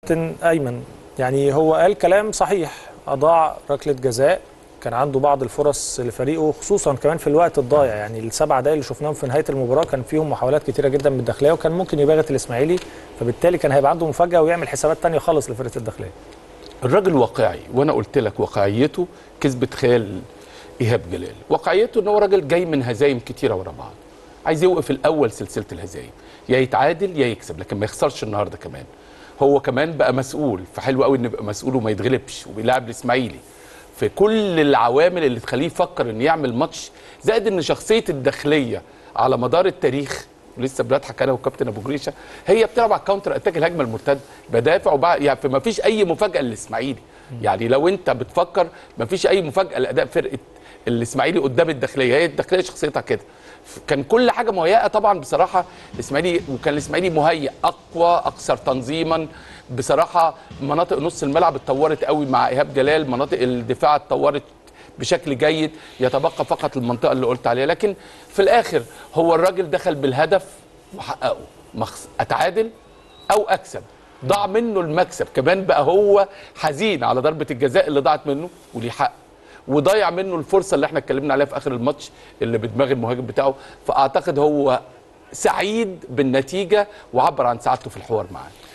كابتن ايمن يعني هو قال كلام صحيح اضاع ركله جزاء كان عنده بعض الفرص لفريقه خصوصا كمان في الوقت الضايع يعني السبع دقايق اللي شفناهم في نهايه المباراه كان فيهم محاولات كتيره جدا من الداخليه وكان ممكن يباغت الاسماعيلي فبالتالي كان هيبقى عنده مفاجاه ويعمل حسابات تانية خالص لفرقه الداخليه الراجل واقعي وانا قلت لك واقعيته كسبت خيال ايهاب جلال واقعيته ان هو راجل جاي من هزايم كتيره ورا بعض عايز يوقف الاول سلسله الهزايم يا يتعادل يا يكسب لكن ما يخسرش النهارده كمان هو كمان بقى مسؤول فحلو قوي انه يبقى مسؤول وما يتغلبش وبيلاعب الاسماعيلي في كل العوامل اللي تخليه يفكر ان يعمل ماتش زائد ان شخصيه الداخليه على مدار التاريخ ولسه بنضحك انا والكابتن ابو جريشه هي بتلعب على الكاونتر اتاك الهجمه المرتده بدافع وبقى يعني ما فيش اي مفاجاه للاسماعيلي يعني لو انت بتفكر ما فيش اي مفاجاه لاداء فرقه الاسماعيلي قدام الداخليه هي الداخليه شخصيتها كده كان كل حاجه مهيئه طبعا بصراحه الاسماعيلي وكان الاسماعيلي مهيئ اقوى اكثر تنظيما بصراحه مناطق نص الملعب اتطورت قوي مع ايهاب جلال مناطق الدفاع اتطورت بشكل جيد يتبقى فقط المنطقه اللي قلت عليها لكن في الاخر هو الراجل دخل بالهدف وحققه مخص... اتعادل او اكسب ضاع منه المكسب كمان بقى هو حزين على ضربه الجزاء اللي ضاعت منه وليه حق وضيع منه الفرصه اللي احنا اتكلمنا عليها في اخر الماتش اللي بدماغ المهاجم بتاعه فاعتقد هو سعيد بالنتيجه وعبر عن سعادته في الحوار معاه